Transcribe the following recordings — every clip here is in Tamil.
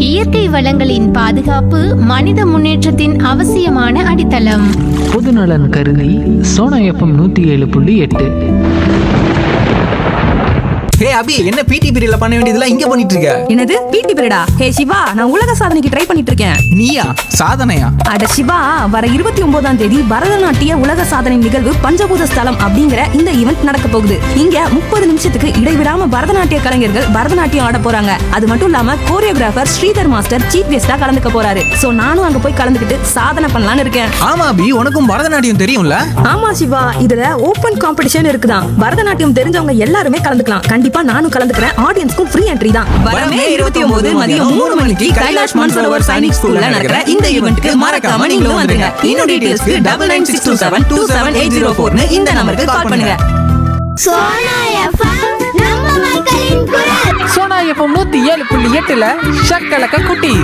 இயற்கை வளங்களின் பாதுகாப்பு மனித முன்னேற்றத்தின் அவசியமான அடித்தளம் பொதுநலன் கருதி சோனா எஃப்எம் நூற்றி ஏழு புள்ளி எட்டு ஹே அபி என்ன பிடி பீரியட்ல பண்ண வேண்டியதெல்லாம் இங்க பண்ணிட்டு இருக்க என்னது பிடி பீரியடா ஹே சிவா நான் உலக சாதனைக்கு ட்ரை பண்ணிட்டு இருக்கேன் நீயா சாதனையா அட சிவா வர இருபத்தி ஒன்பதாம் தேதி பரதநாட்டிய உலக சாதனை நிகழ்வு பஞ்சபூத ஸ்தலம் அப்படிங்கிற இந்த ஈவெண்ட் நடக்க போகுது இங்க முப்பது நிமிஷத்துக்கு இடைவிடாம பரதநாட்டிய கலைஞர்கள் பரதநாட்டியம் ஆட போறாங்க அது மட்டும் இல்லாம கோரியோகிராஃபர் ஸ்ரீதர் மாஸ்டர் சீஃப் கெஸ்டா கலந்துக்க போறாரு சோ நானும் அங்க போய் கலந்துக்கிட்டு சாதனை பண்ணலாம்னு இருக்கேன் ஆமா அபி உனக்கும் பரதநாட்டியம் தெரியும்ல ஆமா சிவா இதுல ஓபன் காம்படிஷன் இருக்குதான் பரதநாட்டியம் தெரிஞ்சவங்க எல்லாருமே கலந்துக்கலாம் கண்டிப்பா நானும் கலந்துக்கிறேன் ஆடியன்ஸ்க்கும் ஃப்ரீ என்ட்ரி தான் வரமே இருபத்தி ஒன்பது மதியம் மூணு மணிக்கு கைலாஷ் மான்சரோவர் சைனிக் ஸ்கூல்ல நடக்கிற இந்த ஈவெண்ட்க்கு மறக்காம நீங்களும் வந்துருங்க இன்னும் டீடைல்ஸ்க்கு double nine six two seven two seven eight zero ஃபோர்னு இந்த நம்பருக்கு கால் பண்ணுங்க சோனா எஃப்எம் நம்ம மக்களின் குரல் சோனா எஃப்எம் நூற்றி ஏழு புள்ளி எட்டில் ஷக்கலக்க குட்டி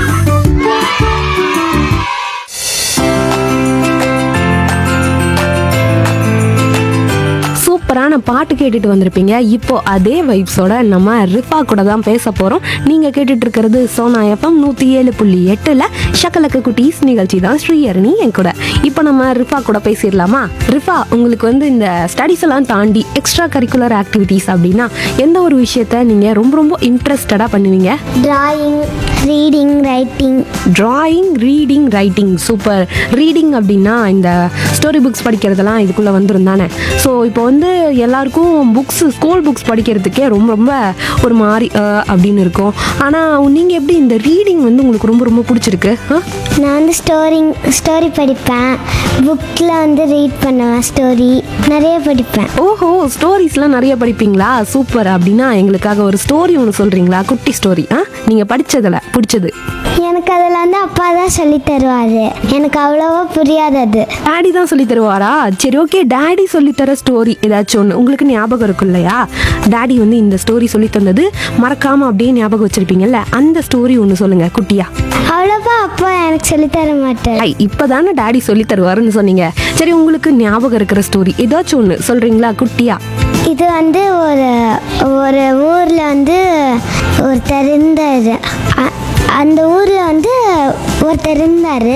சூப்பரான பாட்டு கேட்டுட்டு வந்திருப்பீங்க இப்போ அதே வைப்ஸோட நம்ம ரிஃபா கூட தான் பேச போகிறோம் நீங்கள் கேட்டுட்டு இருக்கிறது சோனா எஃப்எம் நூற்றி ஏழு புள்ளி எட்டில் ஷக்கலக்க குட்டீஸ் நிகழ்ச்சி தான் ஸ்ரீயரணி என் கூட இப்போ நம்ம ரிஃபா கூட பேசிடலாமா ரிஃபா உங்களுக்கு வந்து இந்த ஸ்டடீஸ் எல்லாம் தாண்டி எக்ஸ்ட்ரா கரிக்குலர் ஆக்டிவிட்டீஸ் அப்படின்னா எந்த ஒரு விஷயத்த நீங்கள் ரொம்ப ரொம்ப இன்ட்ரெஸ்டடாக பண்ணுவீங்க drawing reading writing drawing reading writing super reading அப்படின்னா இந்த ஸ்டோரி புக்ஸ் படிக்கிறதெல்லாம் இதுக்குள்ளே வந்துரும் தானே ஸோ இப்போ வந்து எல்லாருக்கும் புக்ஸ் ஸ்கூல் புக்ஸ் படிக்கிறதுக்கே ரொம்ப ரொம்ப ஒரு மாதிரி அஹ், அப்படின்னு இருக்கும் ஆனால் நீங்கள் எப்படி இந்த ரீடிங் வந்து உங்களுக்கு ரொம்ப ரொம்ப பிடிச்சிருக்கு ஆ? நான் வந்து ஸ்டோரி ஸ்டோரி படிப்பேன் புக்கில் வந்து ரீட் பண்ணுவேன் ஸ்டோரி நிறைய படிப்பேன் ஓஹோ ஸ்டோரிஸ்லாம் நிறைய படிப்பீங்களா சூப்பர் அப்படின்னா எங்களுக்காக ஒரு ஸ்டோரி ஒன்று சொல்கிறீங்களா குட்டி ஸ்டோரி ஆ நீங்கள் படித்ததில் பிடிச்சது எனக்கு அதில் வந்து அப்பா தான் சொல்லி தருவார் எனக்கு அவ்வளோவா புரியாது அது டேடி தான் சொல்லி தருவாரா சரி ஓகே டேடி சொல்லி தர ஸ்டோரி ஏதாச்சும் ஒன்று உங்களுக்கு ஞாபகம் இருக்கும் இல்லையா டேடி வந்து இந்த ஸ்டோரி சொல்லி தந்தது மறக்காம அப்படியே ஞாபகம் வச்சிருப்பீங்கல்ல அந்த ஸ்டோரி ஒன்று சொல்லுங்க குட்டியா அவ்வளோவா அப்பா எனக்கு சொல்லி தர மாட்டார் ஐ இப்போதானே டேடி சொல்லி தருவாருன்னு சொன்னீங்க சரி உங்களுக்கு ஞாபகம் இருக்கிற ஸ்டோரி ஏதாச்சும் ஒன்று சொல்றீங்களா குட்டியா இது வந்து ஒரு ஒரு ஊரில் வந்து ஒருத்தர் இருந்தார் அ- அந்த ஊரில் வந்து ஒருத்தர் இருந்தார்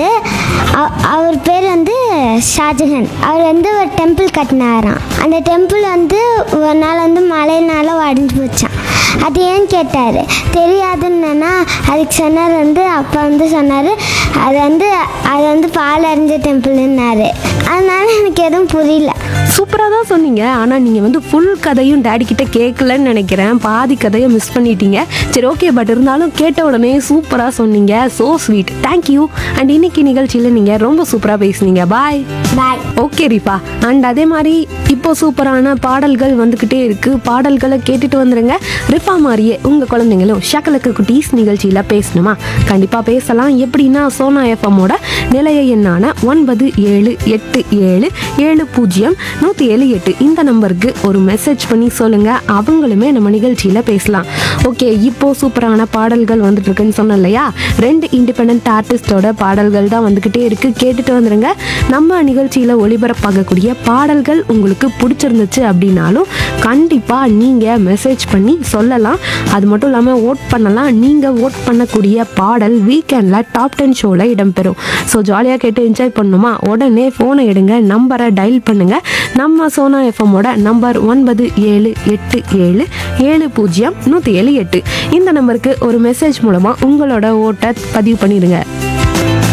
அவர் பேர் வந்து ஷாஜஹான் அவர் வந்து ஒரு டெம்பிள் கட்டினாராம் அந்த டெம்பிள் வந்து ஒரு நாள் வந்து மழைனால உடஞ்சி போச்சான் அது ஏன்னு கேட்டார் தெரியாதுன்னா அதுக்கு சொன்னார் வந்து அப்பா வந்து சொன்னார் அது வந்து அது வந்து பால் அறிஞ்ச டெம்பிள்னாரு அதனால எனக்கு எதுவும் புரியல சூப்பராக தான் சொன்னீங்க ஆனால் நீங்கள் வந்து ஃபுல் கதையும் டேடி கிட்ட கேட்கலன்னு நினைக்கிறேன் பாதி கதையை மிஸ் பண்ணிட்டீங்க சரி ஓகே பட் இருந்தாலும் கேட்ட உடனே சூப்பராக சொன்னீங்க ஸோ ஸ்வீட் தேங்க்யூ அண்ட் இன்னைக்கு நிகழ்ச்சியில் நீங்கள் ரொம்ப சூப்பராக பேசுனீங்க bye bye okay Rifa and அதே மாதிரி இப்போ சூப்பரான பாடல்கள் வந்துக்கிட்டே இருக்கு பாடல்களை கேட்டுட்டு வந்துருங்க ரிஃபா மாதிரியே உங்கள் குழந்தைங்களும் ஷக்கலக்கு குட்டீஸ் நிகழ்ச்சியில் பேசணுமா கண்டிப்பாக பேசலாம் எப்படின்னா சோனா எஃப்எம்மோட நிலைய எண்ணான ஒன்பது ஏழு எட்டு ஏழு ஏழு பூஜ்ஜியம் நூற்றி ஏழு எட்டு இந்த நம்பருக்கு ஒரு மெசேஜ் பண்ணி சொல்லுங்கள் அவங்களுமே நம்ம நிகழ்ச்சியில் பேசலாம் ஓகே இப்போ சூப்பரான பாடல்கள் வந்துட்டு இருக்குன்னு சொன்னேன் இல்லையா ரெண்டு இண்டிபெண்ட் ஆர்டிஸ்டோட பாடல்கள் தான் வந்துக்கிட்டே இருக்கு கேட்டுட்டு வந்துருங்க நம்ம நிகழ்ச்சியில் ஒளிபரப்பாகக்கூடிய பாடல்கள் உங்களுக்கு பிடிச்சிருந்துச்சு அப்படின்னாலும் கண்டிப்பாக நீங்கள் மெசேஜ் பண்ணி சொல்லலாம் அது மட்டும் இல்லாமல் ஓட் பண்ணலாம் நீங்கள் ஓட் பண்ணக்கூடிய பாடல் வீக்கெண்டில் டாப் டென் ஷோவில் இடம்பெறும் ஸோ ஜாலியாக கேட்டு என்ஜாய் பண்ணணுமா உடனே ஃபோனை எடுங்க நம்பரை டயல் பண்ணுங்க நம்ம சோனா எஃப்எம்மோட நம்பர் ஒன்பது ஏழு எட்டு ஏழு ஏழு பூஜ்ஜியம் நூற்றி ஏழு எட்டு இந்த நம்பருக்கு ஒரு மெசேஜ் மூலமாக உங்களோட ஓட்டை பதிவு பண்ணிடுங்க